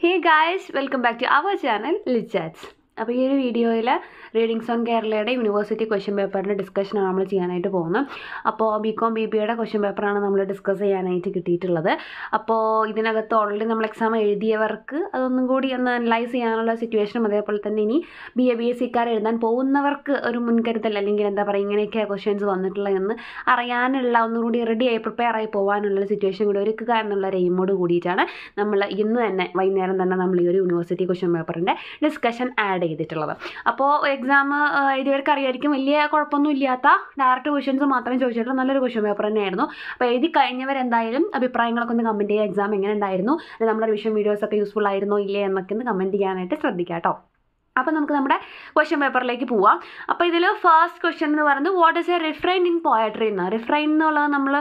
hey guys welcome back to our channel ലിച്ചാറ്റ്സ് അപ്പോൾ ഈ ഒരു വീഡിയോയിൽ റീഡിങ്സ് ഓൺ കേരളയുടെ യൂണിവേഴ്സിറ്റി ക്വസ്റ്റ്യൻ പേപ്പറിൻ്റെ ഡിസ്കഷനാണ് നമ്മൾ ചെയ്യാനായിട്ട് പോകുന്നത് അപ്പോൾ ബി കോം ബി ബി എയുടെ ക്വസ്റ്റ്യൻ പേപ്പറാണ് നമ്മൾ ഡിസ്കസ് ചെയ്യാനായിട്ട് കിട്ടിയിട്ടുള്ളത് അപ്പോൾ ഇതിനകത്ത് ഓൾറെഡി നമ്മൾ എക്സാം എഴുതിയവർക്ക് അതൊന്നും കൂടി ഒന്ന് അനലൈസ് ചെയ്യാനുള്ള സിറ്റുവേഷനും അതേപോലെ തന്നെ ഇനി ബി എ ബി എസ് സിക്കാർ എഴുതാൻ പോകുന്നവർക്ക് ഒരു മുൻകരുതൽ അല്ലെങ്കിൽ എന്താ പറയുക ഇങ്ങനെയൊക്കെയാണ് ക്വസ്റ്റ്യൻസ് വന്നിട്ടുള്ളതെന്ന് അറിയാനുള്ള ഒന്നുകൂടി റെഡി ആയി പ്രിപ്പയർ ആയി പോകാനുള്ള സിറ്റുവേഷൻ കൂടി ഒരുക്കുക എന്നുള്ള ഒരു എയിമോട് കൂടിയിട്ടാണ് നമ്മൾ ഇന്ന് തന്നെ വൈകുന്നേരം തന്നെ നമ്മൾ ഈ ഒരു യൂണിവേഴ്സിറ്റി ക്വസ്റ്റ്യൻ പേപ്പറിൻ്റെ ഡിസ്കഷൻ ആഡ് ചെയ്തിട്ടുള്ളത് അപ്പോൾ എക്സാം എഴുതിയവർക്ക് അറിയായിരിക്കും വലിയ കുഴപ്പമൊന്നും ഇല്ലാത്ത ഡയറക്റ്റ് ക്വസ്റ്റ്യൻസ് മാത്രമേ ചോദിച്ചിട്ടുള്ളൂ നല്ലൊരു ക്വസ്റ്റ്യൻ പേപ്പർ തന്നെയായിരുന്നു അപ്പോൾ എഴുതി കഴിഞ്ഞവരെന്തായാലും അഭിപ്രായങ്ങളൊക്കെ ഒന്ന് കമൻറ്റ് ചെയ്യുക എക്സാം എങ്ങനെ ഉണ്ടായിരുന്നു അല്ലെങ്കിൽ നമ്മുടെ റിവിഷൻ വീഡിയോസൊക്കെ യൂസ്ഫുൾ ആയിരുന്നോ ഇല്ലേ എന്നൊക്കെ ഒന്ന് കമൻറ്റ് ചെയ്യാനായിട്ട് ശ്രദ്ധിക്കാം കേട്ടോ അപ്പോൾ നമുക്ക് നമ്മുടെ ക്വസ്റ്റ്യൻ പേപ്പറിലേക്ക് പോവാം അപ്പോൾ ഇതിൽ ഫസ്റ്റ് ക്വസ്റ്റ്യൻ എന്ന് പറയുന്നത് what is a refrain in poetry എന്ന് റിഫ്രൈൻ എന്നുള്ളത് നമ്മൾ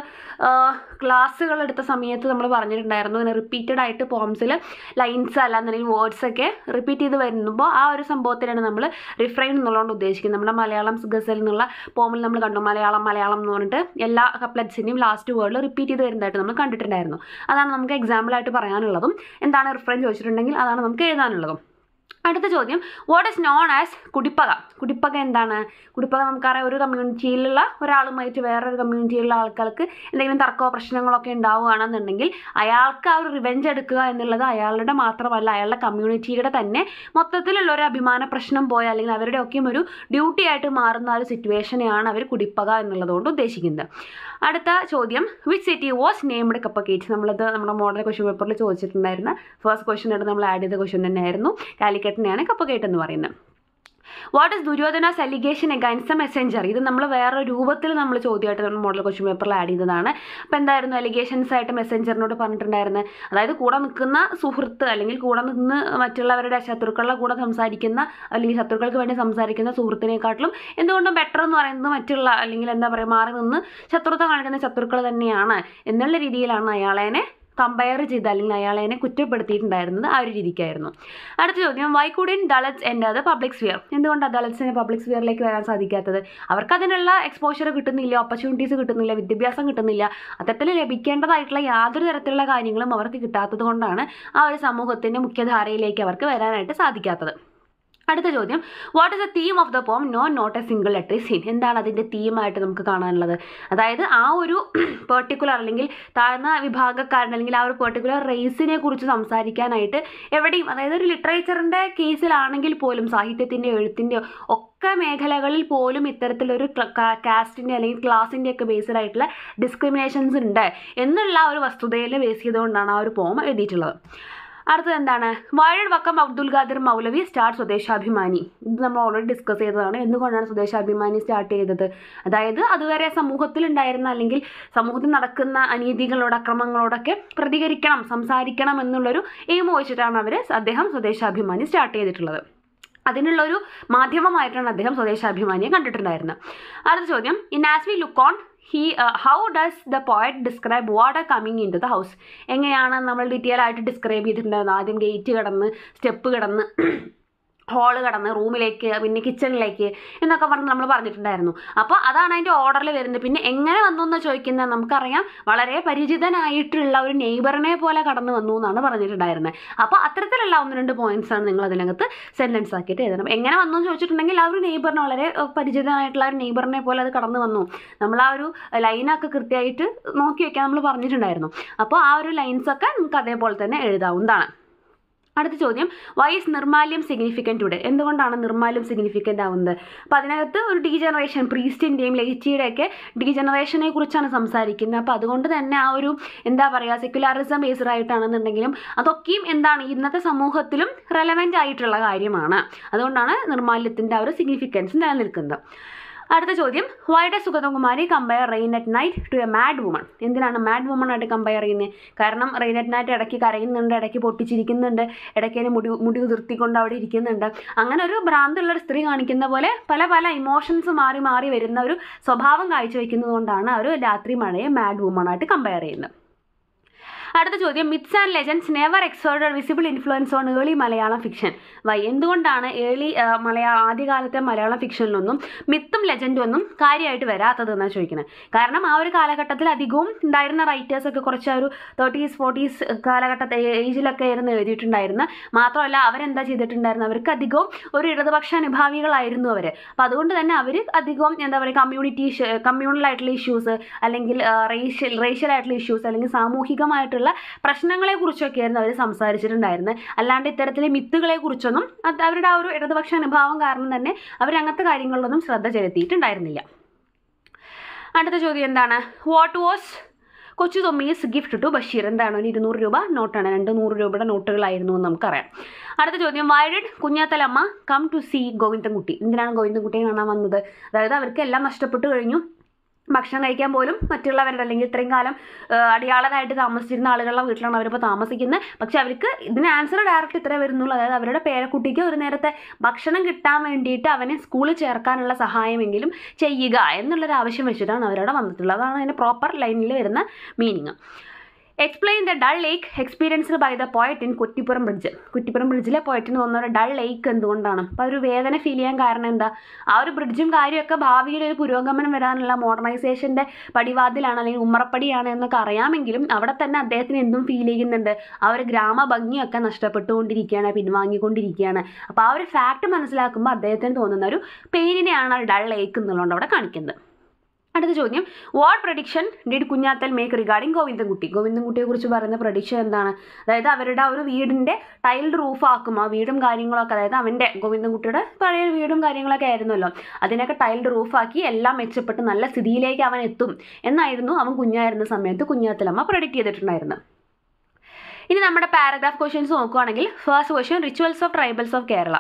ക്ലാസ്സുകൾ എടുത്ത സമയത്ത് നമ്മൾ പറഞ്ഞിട്ടുണ്ടായിരുന്നു ഇങ്ങനെ റിപ്പീറ്റഡ് ആയിട്ട് പോംസിൽ ലൈൻസ് അല്ല എന്നുണ്ടെങ്കിൽ വേർഡ്സ് ഒക്കെ റിപ്പീറ്റ് ചെയ്ത് വരുമ്പോൾ ആ ഒരു സംഭവത്തിലാണ് നമ്മൾ റിഫ്രൈൻ എന്നുള്ളതുകൊണ്ട് ഉദ്ദേശിക്കുന്നത് നമ്മുടെ മലയാളം ഗസൽ എന്നുള്ള പോമിൽ നമ്മൾ കണ്ടു മലയാളം മലയാളം എന്ന് പറഞ്ഞിട്ട് എല്ലാ കപ്ലറ്റ്സിൻ്റെയും ലാസ്റ്റ് വേർഡിൽ റിപ്പീറ്റ് ചെയ്ത് വരുന്നതായിട്ട് നമ്മൾ കണ്ടിട്ടുണ്ടായിരുന്നു അതാണ് നമുക്ക് എക്സാമ്പിളായിട്ട് പറയാനുള്ളതും എന്താണ് റിഫ്രൈൻ ചോദിച്ചിട്ടുണ്ടെങ്കിൽ അതാണ് നമുക്ക് എഴുതാനുള്ളതും അടുത്ത ചോദ്യം വാട്ട് ഇസ് നോൺ ആസ് കുടിപ്പക കുടിപ്പക എന്താണ് കുടിപ്പക നമുക്കറിയാം ഒരു കമ്മ്യൂണിറ്റിയിലുള്ള ഒരാളുമായിട്ട് വേറൊരു കമ്മ്യൂണിറ്റിയിലുള്ള ആൾക്കാർക്ക് എന്തെങ്കിലും തർക്കമോ പ്രശ്നങ്ങളൊക്കെ ഉണ്ടാവുകയാണെന്നുണ്ടെങ്കിൽ അയാൾക്ക് ആ ഒരു റിവെഞ്ച് എടുക്കുക എന്നുള്ളത് അയാളുടെ മാത്രമല്ല അയാളുടെ കമ്മ്യൂണിറ്റിയുടെ തന്നെ മൊത്തത്തിലുള്ള ഒരു അഭിമാന പ്രശ്നം പോയ അല്ലെങ്കിൽ അവരുടെ ഒക്കെയും ഒരു ഡ്യൂട്ടി ആയിട്ട് മാറുന്ന ഒരു സിറ്റുവേഷനെയാണ് അവർ കുടിപ്പക എന്നുള്ളതുകൊണ്ട് ഉദ്ദേശിക്കുന്നത് അടുത്ത ചോദ്യം വിച്ച് സിറ്റി വാസ് നെയ്മഡ് കപ്പക്കേറ്റ് നമ്മളത് നമ്മുടെ മോഡൽ ക്വസ്റ്റ്യൻ പേപ്പറിൽ ചോദിച്ചിട്ടുണ്ടായിരുന്ന ഫസ്റ്റ് ക്വസ്റ്റ്യൻ ആയിട്ട് നമ്മൾ ആഡ് ചെയ്ത ക്വസ്റ്റ്യൻ തന്നെയായിരുന്നു കാലിക്കറ്റിനെയാണ് കപ്പക്കേറ്റ് എന്ന് പറയുന്നത് what is Duryodhana's allegation against a messenger ഇത് നമ്മൾ വേറെ രൂപത്തിൽ നമ്മൾ ചോദ്യമായിട്ട് നമ്മൾ മോഡൽ ക്വസ്റ്റ്യൻ പേപ്പറിൽ ആഡ് ചെയ്തതാണ് അപ്പോൾ എന്തായിരുന്നു അലിഗേഷൻസ് ആയിട്ട് മെസ്സഞ്ചറിനോട് പറഞ്ഞിട്ടുണ്ടായിരുന്നത് അതായത് കൂടെ നിൽക്കുന്ന സുഹൃത്ത് അല്ലെങ്കിൽ കൂടെ നിന്ന് മറ്റുള്ളവരുടെ ശത്രുക്കളുടെ കൂടെ സംസാരിക്കുന്ന അല്ലെങ്കിൽ ശത്രുക്കൾക്ക് വേണ്ടി സംസാരിക്കുന്ന സുഹൃത്തിനെക്കാട്ടിലും എന്തുകൊണ്ടും ബെറ്റർ എന്ന് പറയുന്നത് മറ്റുള്ള അല്ലെങ്കിൽ എന്താ പറയുക മാറി നിന്ന് ശത്രുത കാണിക്കുന്ന ശത്രുക്കൾ തന്നെയാണ് എന്നുള്ള രീതിയിലാണ് അയാളേനെ കമ്പയർ ചെയ്ത് അല്ലെങ്കിൽ അയാളെ കുറ്റപ്പെടുത്തിയിട്ടുണ്ടായിരുന്നത് ആ ഒരു രീതിക്കായിരുന്നു അടുത്ത ചോദ്യം വൈ കുഡിൻ ദളറ്റ്സ് എൻ്റെ അത് പബ്ലിക് സ്ഫിയർ എന്തുകൊണ്ടാണ് ദളറ്റ്സിന് പബ്ലിക് സ്ഫിയറിലേക്ക് വരാൻ സാധിക്കാത്തത് അവർക്ക് അതിനുള്ള എക്സ്പോഷർ കിട്ടുന്നില്ല ഓപ്പർച്യൂണിറ്റീസ് കിട്ടുന്നില്ല വിദ്യാഭ്യാസം കിട്ടുന്നില്ല അത്തരത്തിൽ ലഭിക്കേണ്ടതായിട്ടുള്ള യാതൊരു തരത്തിലുള്ള കാര്യങ്ങളും അവർക്ക് കിട്ടാത്തത് കൊണ്ടാണ് ആ ഒരു സമൂഹത്തിൻ്റെ മുഖ്യധാരയിലേക്ക് അവർക്ക് വരാനായിട്ട് സാധിക്കാത്തത് അടുത്ത ചോദ്യം what is a theme of the poem no not a single letter seen എന്താണ് അതിൻ്റെ തീമായിട്ട് നമുക്ക് കാണാനുള്ളത് അതായത് ആ ഒരു പെർട്ടിക്കുലർ അല്ലെങ്കിൽ താഴ്ന്ന വിഭാഗക്കാരൻ അല്ലെങ്കിൽ ആ ഒരു പെർട്ടിക്കുലർ റേസിനെ കുറിച്ച് സംസാരിക്കാനായിട്ട് എവിടെയും അതായത് ഒരു ലിറ്ററേച്ചറിൻ്റെ കേസിലാണെങ്കിൽ പോലും സാഹിത്യത്തിൻ്റെ എഴുത്തിൻ്റെ ഒക്കെ മേഖലകളിൽ പോലും ഇത്തരത്തിലൊരു കാസ്റ്റിൻ്റെ അല്ലെങ്കിൽ ക്ലാസിൻ്റെ ഒക്കെ ബേസ്ഡ് ആയിട്ടുള്ള ഡിസ്ക്രിമിനേഷൻസ് ഉണ്ട് എന്നുള്ള ഒരു വസ്തുതയിൽ ബേസ് ചെയ്തുകൊണ്ടാണ് ആ ഒരു പോം എഴുതിയിട്ടുള്ളത് അടുത്തത് എന്താണ് വാഴ വക്കം അബ്ദുൽ ഖാദിർ മൗലവി സ്റ്റാർട്ട് സ്വദേശാഭിമാനി ഇത് നമ്മൾ ഓൾറെഡി ഡിസ്കസ് ചെയ്തതാണ് എന്തുകൊണ്ടാണ് സ്വദേശാഭിമാനി സ്റ്റാർട്ട് ചെയ്തത് അതായത് അതുവരെ സമൂഹത്തിൽ ഉണ്ടായിരുന്ന അല്ലെങ്കിൽ സമൂഹത്തിൽ നടക്കുന്ന അനീതികളോട് അക്രമങ്ങളോടൊക്കെ പ്രതികരിക്കണം സംസാരിക്കണം എന്നുള്ളൊരു എയിം വെച്ചിട്ടാണ് അവർ അദ്ദേഹം സ്വദേശാഭിമാനി സ്റ്റാർട്ട് ചെയ്തിട്ടുള്ളത് അതിനുള്ളൊരു മാധ്യമമായിട്ടാണ് അദ്ദേഹം സ്വദേശാഭിമാനിയെ കണ്ടിട്ടുണ്ടായിരുന്നത് അടുത്ത ചോദ്യം in as we look on he how does the poet describe water coming in to the house എങ്ങനെയാണ് നമ്മൾ ഡീറ്റെയിൽ ആയിട്ട് ഡിസ്ക്രൈബ് ചെയ്തിട്ടുണ്ടായിരുന്നത് ആദ്യം ഗേറ്റ് കടന്ന് സ്റ്റെപ്പ് കടന്ന് ഹോള് കടന്ന് റൂമിലേക്ക് പിന്നെ കിച്ചണിലേക്ക് എന്നൊക്കെ പറഞ്ഞ് നമ്മൾ പറഞ്ഞിട്ടുണ്ടായിരുന്നു അപ്പോൾ അതാണ് അതിൻ്റെ ഓർഡറിൽ വരുന്നത് പിന്നെ എങ്ങനെ വന്നു എന്ന് ചോദിക്കുന്നത് നമുക്കറിയാം വളരെ പരിചിതനായിട്ടുള്ള ഒരു നെയ്ബറിനെ പോലെ കടന്നു വന്നു എന്നാണ് പറഞ്ഞിട്ടുണ്ടായിരുന്നത് അപ്പോൾ അത്തരത്തിലുള്ള ഒന്ന് രണ്ട് പോയിന്റ്സ് ആണ് നിങ്ങൾ അതിനകത്ത് സെൻറ്റൻസ് ആക്കിയിട്ട് എഴുതണം എങ്ങനെ വന്നു എന്ന് ചോദിച്ചിട്ടുണ്ടെങ്കിൽ ആ ഒരു നെയ്ബറിനെ വളരെ പരിചിതനായിട്ടുള്ള ഒരു നെയ്ബറിനെ പോലെ അത് കടന്നു വന്നു നമ്മൾ ആ ഒരു ലൈനൊക്കെ കൃത്യമായിട്ട് നോക്കി വയ്ക്കാൻ നമ്മൾ പറഞ്ഞിട്ടുണ്ടായിരുന്നു അപ്പോൾ ആ ഒരു ലൈൻസൊക്കെ നമുക്ക് അതേപോലെ തന്നെ എഴുതാവുന്നതാണ് അടുത്ത ചോദ്യം why is Nirmalyam significant today എന്തുകൊണ്ടാണ് നിർമാല്യം സിഗ്നിഫിക്കൻ്റ് ആവുന്നത് അപ്പോൾ അതിനകത്ത് ഒരു ഡീ ജനറേഷൻ പ്രീസ്റ്റിൻ്റെയും ലൈറ്റിയുടെയൊക്കെ ഡീ ജനറേഷനെ കുറിച്ചാണ് സംസാരിക്കുന്നത് അപ്പോൾ അതുകൊണ്ട് തന്നെ ആ ഒരു എന്താ പറയുക സെക്യുലറിസം ബേസ്ഡ് ആയിട്ടാണെന്നുണ്ടെങ്കിലും അതൊക്കെയും എന്താണ് ഇന്നത്തെ സമൂഹത്തിലും റെലവെൻ്റ് ആയിട്ടുള്ള കാര്യമാണ് അതുകൊണ്ടാണ് നിർമാല്യത്തിൻ്റെ ആ ഒരു സിഗ്നിഫിക്കൻസ് നിലനിൽക്കുന്നത് അടുത്ത ചോദ്യം why does Sugathakumari compare rain at night to a mad woman എന്തിനാണ് മാഡ് വുമൺ ആയിട്ട് കമ്പയർ ചെയ്യുന്നത് കാരണം റെയിൻ അറ്റ് നൈറ്റ് ഇടയ്ക്ക് കരയുന്നുണ്ട് ഇടയ്ക്ക് പൊട്ടിച്ചിരിക്കുന്നുണ്ട് ഇടയ്ക്ക് അതിന് മുടി മുടി ഉതിർത്തിക്കൊണ്ട് അവിടെ ഇരിക്കുന്നുണ്ട് അങ്ങനെ ഒരു ഭ്രാന്തുള്ള ഒരു സ്ത്രീ കാണിക്കുന്ന പോലെ പല പല ഇമോഷൻസ് മാറി മാറി വരുന്ന ഒരു സ്വഭാവം കാഴ്ചവെക്കുന്നത് കൊണ്ടാണ് അവർ രാത്രി മഴയെ മാഡ് വുമൺ ആയിട്ട് കമ്പയർ ചെയ്യുന്നത് അടുത്ത ചോദ്യം myths and legends never exert visible influence on early Malayalam fiction why എന്തുകൊണ്ടാണ് ഏർലി മലയാള ആദ്യകാലത്തെ മലയാളം ഫിക്ഷനിലൊന്നും മിത്തും ലെജൻഡും ഒന്നും കാര്യമായിട്ട് വരാത്തത് എന്നാണ് ചോദിക്കുന്നത് കാരണം ആ ഒരു കാലഘട്ടത്തിൽ അധികവും ഉണ്ടായിരുന്ന റൈറ്റേഴ്സൊക്കെ കുറച്ച് ആ ഒരു തേർട്ടീസ് ഫോർട്ടീസ് കാലഘട്ടത്തെ ഏജിലൊക്കെ ആയിരുന്നു എഴുതിയിട്ടുണ്ടായിരുന്നത് മാത്രമല്ല അവരെന്താ ചെയ്തിട്ടുണ്ടായിരുന്നത് അവർക്ക് അധികവും ഒരു ഇടതുപക്ഷ അനുഭാവികളായിരുന്നു അവർ അപ്പോൾ അതുകൊണ്ട് തന്നെ അവർ അധികവും എന്താ പറയുക കമ്മ്യൂണിറ്റി കമ്മ്യൂണൽ ആയിട്ടുള്ള ഇഷ്യൂസ് അല്ലെങ്കിൽ റേഷ്യൽ റേഷ്യൽ ആയിട്ടുള്ള ഇഷ്യൂസ് അല്ലെങ്കിൽ സാമൂഹികമായിട്ടുള്ള പ്രശ്നങ്ങളെ കുറിച്ചൊക്കെയായിരുന്നു അവർ സംസാരിച്ചിട്ടുണ്ടായിരുന്നത് അല്ലാണ്ട് ഇത്തരത്തിലെ മിത്തുകളെ കുറിച്ചൊന്നും അത് അവരുടെ ആ ഒരു ഇടതുപക്ഷ അനുഭാവം കാരണം തന്നെ അവർ അങ്ങനത്തെ കാര്യങ്ങളിലൊന്നും ശ്രദ്ധ ചെലുത്തിയിട്ടുണ്ടായിരുന്നില്ല അടുത്ത ചോദ്യം എന്താണ് വാട്ട് വാസ് കൊച്ചു തൊമ്മീസ് ഗിഫ്റ്റ് ടു ബഷീർ എന്താണ് ഒരു ഇരുന്നൂറ് രൂപ നോട്ടാണ് രണ്ട് നൂറ് രൂപയുടെ നോട്ടുകളായിരുന്നു എന്ന് നമുക്കറിയാം അടുത്ത ചോദ്യം why did Kunjathalamma come to see Govindankutty എന്തിനാണ് ഗോവിന്ദൻകുട്ടിയെ കാണാൻ വന്നത് അതായത് അവർക്ക് എല്ലാം നഷ്ടപ്പെട്ടു കഴിഞ്ഞു ഭക്ഷണം കഴിക്കാൻ പോലും മറ്റുള്ളവരുടെ അല്ലെങ്കിൽ ഇത്രയും കാലം ആ, അടിയാളരായിട്ട് താമസിച്ചിരുന്ന ആളുകളുടെ വീട്ടിലാണ് അവരിപ്പോൾ താമസിക്കുന്നത് പക്ഷെ അവർക്ക് ഇതിന് ആൻസർ ഡയറക്റ്റ് ഇത്രേ വരുന്നുള്ളൂ അതായത് അവരുടെ പേരക്കുട്ടിക്ക് ഒരു നേരത്തെ ഭക്ഷണം കിട്ടാൻ വേണ്ടിയിട്ട് അവനെ സ്കൂളിൽ ചേർക്കാനുള്ള സഹായമെങ്കിലും ചെയ്യുക എന്നുള്ളൊരു ആവശ്യം വെച്ചിട്ടാണ് അവരവിടെ വന്നിട്ടുള്ളത് അതാണ് അതിൻ്റെ പ്രോപ്പർ ലൈനിൽ വരുന്ന മീനിങ് എക്സ്പ്ലെയിൻ ദ ഡൾ ലേക്ക് experienced by the poet in Kuttippuram bridge Kuttippuram ബ്രിഡ്ജിലെ പോയറ്റിന് തോന്നുന്ന ഒരു ഡൾ ലേക്ക് എന്തുകൊണ്ടാണ് അപ്പോൾ ഒരു വേദന ഫീൽ ചെയ്യാൻ കാരണം എന്താ ആ ഒരു ബ്രിഡ്ജും കാര്യമൊക്കെ ഭാവിയിൽ ഒരു പുരോഗമനം വരാനുള്ള മോഡേണൈസേഷൻ്റെ പടിവാതിലാണ് അല്ലെങ്കിൽ ഉമ്മറപ്പടിയാണ് എന്നൊക്കെ അറിയാമെങ്കിലും അവിടെ തന്നെ അദ്ദേഹത്തിന് എന്തും ഫീൽ ചെയ്യുന്നുണ്ട് ആ ഒരു ഗ്രാമ ഭംഗിയൊക്കെ നഷ്ടപ്പെട്ടുകൊണ്ടിരിക്കുകയാണ് പിൻവാങ്ങിക്കൊണ്ടിരിക്കുകയാണ് അപ്പോൾ ആ ഒരു ഫാക്ട് മനസ്സിലാക്കുമ്പോൾ അദ്ദേഹത്തിന് തോന്നുന്ന ഒരു പെയിനിനെയാണ് ഡൾ ലേക്ക് എന്നുള്ളതുകൊണ്ട് അവിടെ കാണിക്കുന്നത് അടുത്ത ചോദ്യം what prediction did Kunjathal make regarding Govindankutty ഗോവിന്ദൻകുട്ടിയെ കുറിച്ച് പറയുന്ന പ്രഡിക്ഷൻ എന്താണ് അതായത് അവരുടെ ആ ഒരു വീടിൻ്റെ ടൈൽഡ് റൂഫ് ആക്കും ആ വീടും കാര്യങ്ങളൊക്കെ അതായത് അവൻ്റെ ഗോവിന്ദൻകുട്ടിയുടെ പഴയ വീടും കാര്യങ്ങളൊക്കെ ആയിരുന്നല്ലോ അതിനൊക്കെ ടൈൽഡ് റൂഫാക്കി എല്ലാം മെച്ചപ്പെട്ട് നല്ല സ്ഥിതിയിലേക്ക് അവൻ എത്തും എന്നായിരുന്നു അവൻ കുഞ്ഞായിരുന്ന സമയത്ത് കുഞ്ഞാത്തലമ്മ പ്രഡിക്റ്റ് ചെയ്തിട്ടുണ്ടായിരുന്നത് ഇനി നമ്മുടെ പാരഗ്രാഫ് ക്വസ്റ്റ്യൻസ് നോക്കുകയാണെങ്കിൽ first question rituals of tribals of Kerala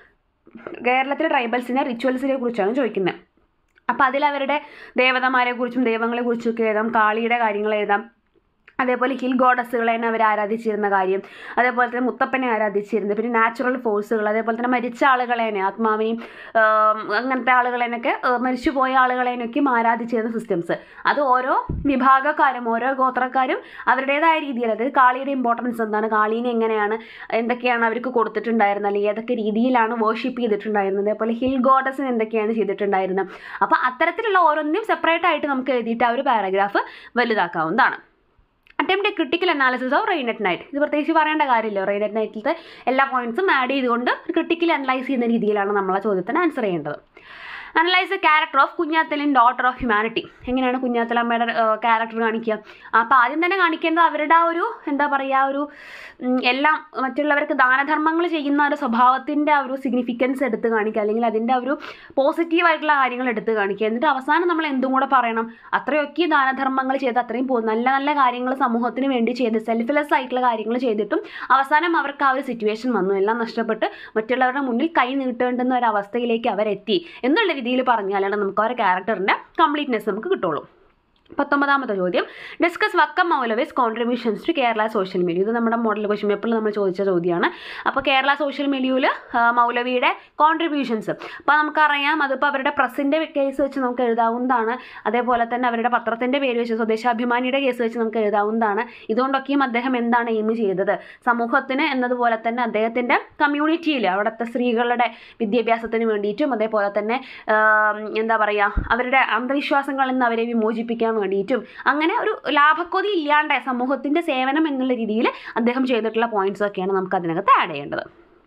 കേരളത്തിലെ ട്രൈബൽസിനെ റിച്വൽസിനെ കുറിച്ചാണ് ചോദിക്കുന്നത് അപ്പോൾ അതിൽ അവരുടെ ദേവതമാരെ കുറിച്ചും ദൈവങ്ങളെ കുറിച്ചൊക്കെ എഴുതാം കാളിയുടെ കാര്യങ്ങൾ എഴുതാം അതേപോലെ ഹിൽ ഗോഡസുകളെ തന്നെ അവർ ആരാധിച്ചിരുന്ന കാര്യം അതേപോലെ തന്നെ മുത്തപ്പനെ ആരാധിച്ചിരുന്നത് പിന്നെ നാച്ചുറൽ ഫോഴ്സുകൾ അതേപോലെ തന്നെ മരിച്ച ആളുകളെനെ ആത്മാവിനെയും ആം, അങ്ങനത്തെ ആളുകളെനൊക്കെ ആ, മരിച്ചുപോയ ആളുകളെനൊക്കെയും ആരാധിച്ചിരുന്ന സിസ്റ്റംസ് അത് ഓരോ വിഭാഗക്കാരും ഓരോ ഗോത്രക്കാരും അവരുടേതായ രീതിയിൽ അതായത് കാളിയുടെ ഇമ്പോർട്ടൻസ് എന്താണ് കാളീനെ എങ്ങനെയാണ് എന്തൊക്കെയാണ് അവർക്ക് കൊടുത്തിട്ടുണ്ടായിരുന്നത് അല്ലെങ്കിൽ ഏതൊക്കെ രീതിയിലാണ് വേർഷിപ്പ് ചെയ്തിട്ടുണ്ടായിരുന്നത് അതേപോലെ ഹിൽ ഗോഡസിന് എന്തൊക്കെയാണ് ചെയ്തിട്ടുണ്ടായിരുന്നത് അപ്പോൾ അത്തരത്തിലുള്ള ഓരോന്നിനും സെപ്പറേറ്റ് ആയിട്ട് നമുക്ക് എഴുതിയിട്ട് ആ ഒരു പാരഗ്രാഫ് വലുതാക്കാവുന്നതാണ് attempt critical analysis of rain at night ഇത് പ്രത്യേകിച്ച് പറയേണ്ട കാര്യമില്ല റെയിനെറ്റ് നൈറ്റിലത്തെ എല്ലാ പോയിന്റ്സും ആഡ് ചെയ്തുകൊണ്ട് ക്രിട്ടിക്കലി അനലൈസ് ചെയ്യുന്ന രീതിയിലാണ് നമ്മൾ ആ ചോദ്യത്തിന് ആൻസർ ചെയ്യേണ്ടത് അനലൈസ് ദ ക്യാരക്ടർ ഓഫ് കുഞ്ഞാത്തലിൻ ഡോട്ടർ ഓഫ് ഹ്യൂമാനിറ്റി എങ്ങനെയാണ് കുഞ്ഞാത്തലമ്മയുടെ ക്യാരക്ടർ കാണിക്കുക അപ്പോൾ ആദ്യം തന്നെ കാണിക്കേണ്ടത് അവരുടെ ആ ഒരു എന്താ പറയുക ഒരു ഉം, എല്ലാം മറ്റുള്ളവർക്ക് ദാനധർമ്മങ്ങൾ ചെയ്യുന്ന ഒരു സ്വഭാവത്തിൻ്റെ ആ ഒരു സിഗ്നിഫിക്കൻസ് എടുത്ത് കാണിക്കുക അല്ലെങ്കിൽ അതിൻ്റെ ആ ഒരു പോസിറ്റീവായിട്ടുള്ള കാര്യങ്ങൾ എടുത്ത് കാണിക്കുക എന്നിട്ട് അവസാനം നമ്മൾ എന്തും കൂടെ പറയണം അത്രയൊക്കെ ദാനധർമ്മങ്ങൾ ചെയ്ത് അത്രയും പോ- നല്ല നല്ല കാര്യങ്ങൾ സമൂഹത്തിന് വേണ്ടി ചെയ്ത് സെൽഫ്ലെസ് ആയിട്ടുള്ള കാര്യങ്ങൾ ചെയ്തിട്ടും അവസാനം അവർക്ക് ആ ഒരു സിറ്റുവേഷൻ വന്നു എല്ലാം നഷ്ടപ്പെട്ട് മറ്റുള്ളവരുടെ മുന്നിൽ കൈ നീട്ടേണ്ടുന്ന ഒരു അവസ്ഥയിലേക്ക് അവരെത്തി എന്നുള്ള രീതിയിൽ പറഞ്ഞാലാണ് നമുക്ക് അവരുടെ ക്യാരക്ടറിൻ്റെ കംപ്ലീറ്റ്നെസ് നമുക്ക് കിട്ടുള്ളൂ പത്തൊമ്പതാമത്തെ ചോദ്യം discuss Vakkom Maulavi's contributions to Kerala social media ഇത് നമ്മുടെ മോഡൽ ക്വസ്റ്റ്യൻ പേപ്പറിൽ നമ്മൾ ചോദിച്ച ചോദ്യമാണ് അപ്പോൾ കേരള സോഷ്യൽ മീഡിയയിൽ മൗലവിയുടെ കോൺട്രിബ്യൂഷൻസ് അപ്പോൾ നമുക്കറിയാം അതിപ്പോൾ അവരുടെ പ്രസിൻ്റെ കേസ് വെച്ച് നമുക്ക് എഴുതാവുന്നതാണ് അതേപോലെ തന്നെ അവരുടെ പത്രത്തിൻ്റെ പേര് വെച്ച് സ്വദേശാഭിമാനിയുടെ കേസ് വെച്ച് നമുക്ക് എഴുതാവുന്നതാണ് ഇതുകൊണ്ടൊക്കെയും അദ്ദേഹം എന്താണ് എയിം ചെയ്തത് സമൂഹത്തിന് എന്നതുപോലെ തന്നെ അദ്ദേഹത്തിൻ്റെ കമ്മ്യൂണിറ്റിയിൽ അവിടുത്തെ സ്ത്രീകളുടെ വിദ്യാഭ്യാസത്തിന് വേണ്ടിയിട്ടും അതേപോലെ തന്നെ ആം, എന്താ പറയുക അവരുടെ അന്ധവിശ്വാസങ്ങളിൽ നിന്ന് അവരെ വിമോചിപ്പിക്കാൻ വേണ്ടിയിട്ടും അങ്ങനെ ഒരു ലാഭക്കൊതി ഇല്ലാണ്ട് സമൂഹത്തിൻ്റെ സേവനം എന്നുള്ള രീതിയിൽ അദ്ദേഹം ചെയ്തിട്ടുള്ള പോയിന്റ്സ് ഒക്കെയാണ് നമുക്ക് അതിനകത്ത് ആഡ് ചെയ്യേണ്ടത്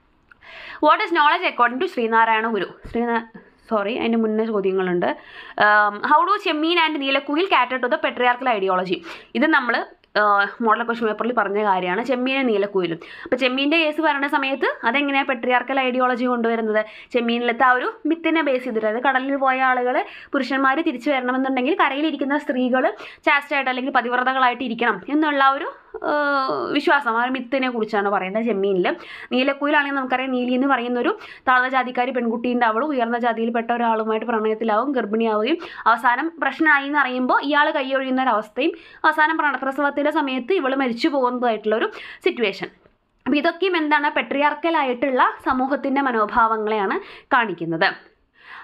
what is knowledge according to Sreenarayana Guru ശ്രീനാ സോറി അതിൻ്റെ മുന്നേ ചോദ്യങ്ങളുണ്ട് how do Chemmeen and Neelakuyil cater to the patriarchal ideology ഇത് നമ്മൾ മോഡൽ ക്വസ്റ്റ്യൻ പേപ്പറിൽ പറഞ്ഞ കാര്യമാണ് ചെമ്മീനും നീലക്കുയിലും അപ്പോൾ ചെമ്മീൻ്റെ കേസ് പറയുന്ന സമയത്ത് അതെങ്ങനെയാണ് പെട്രിയാർക്കൽ ഐഡിയോളജി കൊണ്ടുവരുന്നത് ചെമ്മീനിലത്തെ ആ ഒരു മിത്തിനെ ബേസ് ചെയ്തിട്ട് അതായത് കടലിൽ പോയ ആളുകൾ പുരുഷന്മാർ തിരിച്ചു വരണമെന്നുണ്ടെങ്കിൽ കരയിലിരിക്കുന്ന സ്ത്രീകൾ ചാസ്റ്റായിട്ട് അല്ലെങ്കിൽ പതിവ്രതകളായിട്ട് ഇരിക്കണം എന്നുള്ള ആ ഒരു ആ, വിശ്വാസം ആ ഒരു മിത്തിനെ കുറിച്ചാണ് പറയുന്നത് ചെമ്മീനിൽ നീലക്കുയിലാണെങ്കിൽ നമുക്കറിയാം നീലി എന്ന് പറയുന്നൊരു താഴ്ന്ന ജാതിക്കാരി പെൺകുട്ടീൻ്റെ അവളും ഉയർന്ന ജാതിയിൽപ്പെട്ട ഒരാളുമായിട്ട് പ്രണയത്തിലാവും ഗർഭിണിയാവുകയും അവസാനം പ്രശ്നമായി എന്ന് അറിയുമ്പോൾ ഇയാൾ കൈയൊഴിയുന്ന ഒരവസ്ഥയും അവസാനം പ്രണ- പ്രസവത്തിൻ്റെ സമയത്ത് ഇവൾ മരിച്ചു പോകുന്നതായിട്ടുള്ളൊരു സിറ്റുവേഷൻ അപ്പോൾ ഇതൊക്കെയും എന്താണ് പെട്രിയാർക്കലായിട്ടുള്ള സമൂഹത്തിൻ്റെ മനോഭാവങ്ങളെയാണ് കാണിക്കുന്നത്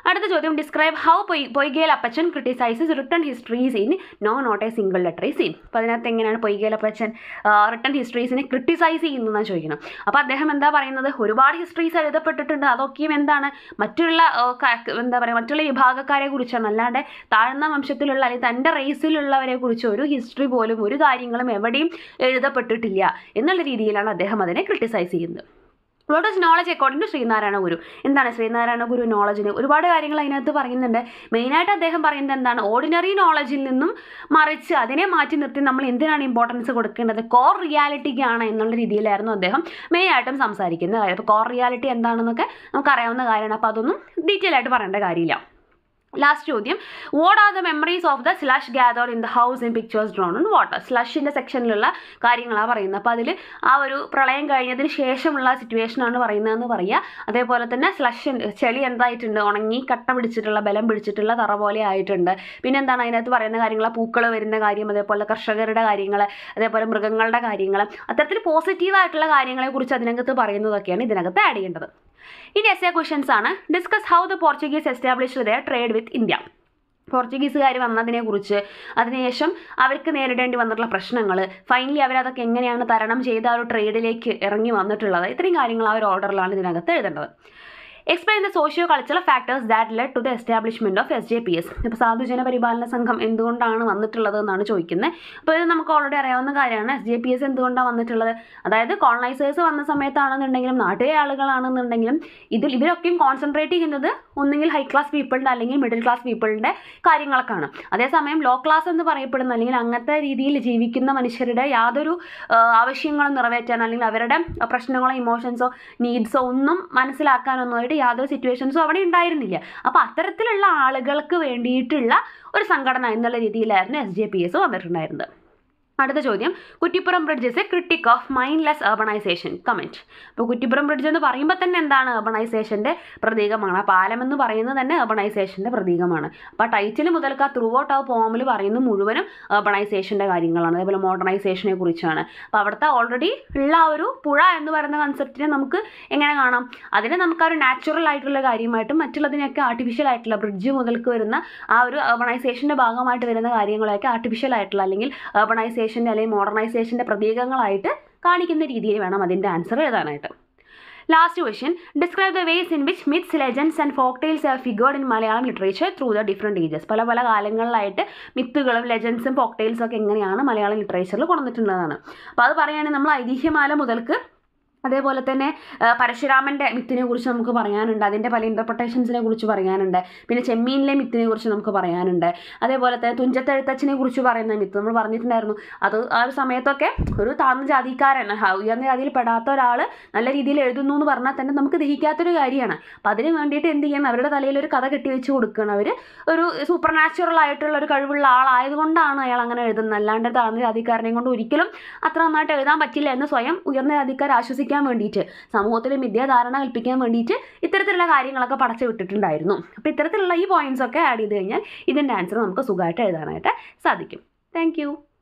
അടുത്ത ചോദ്യം describe how Poykayil Appachan criticises written histories in no not a single letter seen അപ്പോൾ അതിനകത്ത് എങ്ങനെയാണ് പൊയ്കേൽ അപ്പച്ചൻ റിട്ടേൺ ഹിസ്റ്ററീസിനെ ക്രിട്ടിസൈസ് ചെയ്യുന്നതെന്നാണ് ചോദിക്കണം അപ്പോൾ അദ്ദേഹം എന്താ പറയുന്നത് ഒരുപാട് ഹിസ്റ്ററീസ് എഴുതപ്പെട്ടിട്ടുണ്ട് അതൊക്കെയും എന്താണ് മറ്റുള്ള ആ, ക- എന്താ പറയുക മറ്റുള്ള വിഭാഗക്കാരെ കുറിച്ചാണ് അല്ലാണ്ട് താഴ്ന്ന വംശത്തിലുള്ള അല്ലെങ്കിൽ തൻ്റെ റേസിലുള്ളവരെ കുറിച്ച് ഒരു ഹിസ്റ്ററി പോലും ഒരു കാര്യങ്ങളും എവിടെയും എഴുതപ്പെട്ടിട്ടില്ല എന്നുള്ള രീതിയിലാണ് അദ്ദേഹം അതിനെ ക്രിട്ടിസൈസ് ചെയ്യുന്നത് what is knowledge according to Sreenarayana Guru എന്താണ് ശ്രീനാരായണ ഗുരു നോളജിന് ഒരുപാട് കാര്യങ്ങൾ അതിനകത്ത് പറയുന്നുണ്ട് മെയിനായിട്ട് അദ്ദേഹം പറയുന്നത് എന്താണ് ഓർഡിനറി നോളജിൽ നിന്നും മറിച്ച് അതിനെ മാറ്റി നിർത്തി നമ്മൾ എന്തിനാണ് ഇമ്പോർട്ടൻസ് കൊടുക്കേണ്ടത് കോർ റിയാലിറ്റിക്കാണ് എന്നുള്ള രീതിയിലായിരുന്നു അദ്ദേഹം മെയിനായിട്ടും സംസാരിക്കുന്ന കാര്യം അപ്പോൾ കോർ റിയാലിറ്റി എന്താണെന്നൊക്കെ നമുക്കറിയാവുന്ന കാര്യമാണ് അപ്പോൾ അതൊന്നും ഡീറ്റെയിൽ ആയിട്ട് പറയേണ്ട കാര്യമില്ല ലാസ്റ്റ് ചോദ്യം what are the memories of the slush gather in the house in pictures drawn in water സ്ലഷിൻ്റെ സെക്ഷനിലുള്ള കാര്യങ്ങളാണ് പറയുന്നത് അപ്പോൾ അതിൽ ആ ഒരു പ്രളയം കഴിഞ്ഞതിന് ശേഷമുള്ള സിറ്റുവേഷനാണ് പറയുന്നതെന്ന് പറയുക അതേപോലെ തന്നെ സ്ലഷ് ചെളി എന്തായിട്ടുണ്ട് ഉണങ്ങി കട്ട പിടിച്ചിട്ടുള്ള ബലം പിടിച്ചിട്ടുള്ള തറ പോലെ ആയിട്ടുണ്ട് പിന്നെ എന്താണ് അതിനകത്ത് പറയുന്ന കാര്യങ്ങൾ പൂക്കൾ വരുന്ന കാര്യം അതേപോലെ കർഷകരുടെ കാര്യങ്ങൾ അതേപോലെ മൃഗങ്ങളുടെ കാര്യങ്ങൾ അത്തരത്തിൽ പോസിറ്റീവായിട്ടുള്ള കാര്യങ്ങളെക്കുറിച്ച് അതിനകത്ത് പറയുന്നതൊക്കെയാണ് ഇതിനകത്ത് ആഡ് ചെയ്യേണ്ടത് ഇനി എസ് എ ക്വസ്റ്റ്യൻസ് ആണ് discuss how the Portuguese establish the trade with India പോർച്ചുഗീസുകാർ വന്നതിനെക്കുറിച്ച് അതിനുശേഷം അവർക്ക് നേരിടേണ്ടി വന്നിട്ടുള്ള പ്രശ്നങ്ങൾ ഫൈനലി അവരതൊക്കെ എങ്ങനെയാണ് തരണം ചെയ്ത് ആ ഒരു ട്രേഡിലേക്ക് ഇറങ്ങി വന്നിട്ടുള്ളത് ഇത്രയും കാര്യങ്ങൾ ആ ഒരു ഓർഡറിലാണ് ഇതിനകത്ത് എഴുതേണ്ടത് explain the socio cultural factors that led to the establishment of S J P S ഇപ്പോൾ സാധുജന പരിപാലന സംഘം എന്തുകൊണ്ടാണ് വന്നിട്ടുള്ളത് എന്നാണ് ചോദിക്കുന്നത് അപ്പോൾ ഇത് നമുക്ക് ഓൾറെഡി അറിയാവുന്ന കാര്യമാണ് എസ് ജെ പി എസ് എന്തുകൊണ്ടാണ് വന്നിട്ടുള്ളത് അതായത് കോളനൈസേഴ്സ് വന്ന സമയത്താണെന്നുണ്ടെങ്കിലും നാട്ടിലെ ആളുകളാണെന്നുണ്ടെങ്കിലും ഇതിൽ ഇവരൊക്കെയും കോൺസെൻട്രേറ്റ് ചെയ്യുന്നത് ഒന്നുകിൽ ഹൈ ക്ലാസ് പീപ്പിളിൻ്റെ അല്ലെങ്കിൽ മിഡിൽ ക്ലാസ് പീപ്പിളിൻ്റെ കാര്യങ്ങളൊക്കെയാണ് അതേസമയം ലോ ക്ലാസ് എന്ന് പറയപ്പെടുന്ന അല്ലെങ്കിൽ അങ്ങനത്തെ രീതിയിൽ ജീവിക്കുന്ന മനുഷ്യരുടെ യാതൊരു ആ, ആവശ്യങ്ങളും നിറവേറ്റാൻ അല്ലെങ്കിൽ അവരുടെ പ്രശ്നങ്ങളോ ഇമോഷൻസോ നീഡ്സോ ഒന്നും മനസ്സിലാക്കാനൊന്നുമായിട്ട് യാതൊരു സിറ്റുവേഷൻസും അവിടെ ഉണ്ടായിരുന്നില്ല അപ്പോൾ അത്തരത്തിലുള്ള ആളുകൾക്ക് വേണ്ടിയിട്ടുള്ള ഒരു സംഘടന എന്നുള്ള രീതിയിലായിരുന്നു എസ് ജെ പി എസ് വന്നിട്ടുണ്ടായിരുന്നത് അടുത്ത ചോദ്യം Kuttippuram bridge is a critic of mindless urbanization comment അപ്പോൾ കുറ്റിപ്പുറം ബ്രിഡ്ജ് എന്ന് പറയുമ്പോൾ തന്നെ എന്താണ് urbanization-ന്റെ പ്രതീകമാണ് ആ പാലം എന്ന് പറയുന്നത് തന്നെ urbanization-ന്റെ പ്രതീകമാണ് അപ്പോൾ ആ ടൈറ്റിൽ മുതൽക്ക് ആ ത്രൂ ഔട്ട് ആ പോമിൽ പറയുന്നത് മുഴുവനും urbanization-ന്റെ കാര്യങ്ങളാണ് അതേപോലെ മോഡേണൈസേഷനെ കുറിച്ചാണ് അപ്പോൾ അവിടുത്തെ ഓൾറെഡി ഉള്ള ആ ഒരു പുഴ എന്ന് പറയുന്ന കൺസെപ്റ്റിനെ നമുക്ക് എങ്ങനെ കാണാം അതിനെ നമുക്ക് ആ ഒരു നാച്ചുറൽ ആയിട്ടുള്ള കാര്യമായിട്ടും മറ്റുള്ളതിനൊക്കെ ആർട്ടിഫിഷ്യൽ ആയിട്ടുള്ള ബ്രിഡ്ജ് മുതൽക്ക് വരുന്ന ആ ഒരു urbanization-ന്റെ ഭാഗമായിട്ട് വരുന്ന കാര്യങ്ങളൊക്കെ ആർട്ടിഫിഷ്യൽ ആയിട്ടുള്ള അല്ലെങ്കിൽ urbanization അല്ലെങ്കിൽ മോഡേണൈസേഷൻ്റെ പ്രതീകങ്ങളായിട്ട് കാണിക്കുന്ന രീതിയിൽ വേണം അതിൻ്റെ ആൻസർ എഴുതാനായിട്ട് last question describe the ways in which myths legends and folk tales are figured in Malayalam literature through the different ages പല പല കാലങ്ങളിലായിട്ട് മിത്തുകളും ലെജൻസും ഫോക്ക് ടെയിൽസും ഒക്കെ എങ്ങനെയാണ് മലയാളം ലിറ്ററേച്ചറിൽ കൊണ്ടുവന്നിട്ടുള്ളതാണ് അപ്പോൾ അത് പറയുകയാണെങ്കിൽ നമ്മൾ ഐതിഹ്യമാല മുതൽക്ക് അതേപോലെ തന്നെ ആ, പരശുരാമൻ്റെ മിത്തിനെ കുറിച്ച് നമുക്ക് പറയാനുണ്ട് അതിൻ്റെ പല ഇൻ്റർപ്രിട്ടേഷൻസിനെ കുറിച്ച് പറയാനുണ്ട് പിന്നെ ചെമ്മീനിലെ മിത്തിനെ കുറിച്ച് നമുക്ക് പറയാനുണ്ട് അതേപോലെ തന്നെ തുഞ്ചത്തെഴുത്തച്ഛനെ കുറിച്ച് പറയുന്ന മിത്ത് നമ്മൾ പറഞ്ഞിട്ടുണ്ടായിരുന്നു അത് ആ ഒരു സമയത്തൊക്കെ ഒരു താഴ്ന്ന ജാതിക്കാരൻ ഹ, ഉയർന്ന ജാതിയിൽ പെടാത്ത ഒരാൾ നല്ല രീതിയിൽ എഴുതുന്നു എന്ന് പറഞ്ഞാൽ തന്നെ നമുക്ക് ദഹിക്കാത്തൊരു കാര്യമാണ് അപ്പം അതിന് വേണ്ടിയിട്ട് എന്ത് ചെയ്യണം അവരുടെ തലയിൽ ഒരു കഥ കെട്ടിവെച്ച് കൊടുക്കണം അവർ ഒരു സൂപ്പർ നാച്ചുറൽ ആയിട്ടുള്ള ഒരു കഴിവുള്ള ആളായതുകൊണ്ടാണ് അയാൾ അങ്ങനെ എഴുതുന്നത് അല്ലാണ്ട് ഒരു താഴ്ന്ന ജാതിക്കാരനെയും കൊണ്ട് ഒരിക്കലും അത്ര നന്നായിട്ട് എഴുതാൻ പറ്റില്ല എന്ന് സ്വയം ഉയർന്ന ജാതിക്കാർ ആശ്വസിക്കാൻ വേണ്ടിയിട്ട് സമൂഹത്തിൽ മിഥ്യാധാരണ കൽപ്പിക്കാൻ വേണ്ടിയിട്ട് ഇത്തരത്തിലുള്ള കാര്യങ്ങളൊക്കെ പടച്ചു വിട്ടിട്ടുണ്ടായിരുന്നു അപ്പോൾ ഇത്തരത്തിലുള്ള ഈ പോയിന്റ്സ് ഒക്കെ ആഡ് ചെയ്ത് കഴിഞ്ഞാൽ ഇതിൻ്റെ ആൻസർ നമുക്ക് സുഖമായിട്ട് എഴുതാനായിട്ട് സാധിക്കും താങ്ക്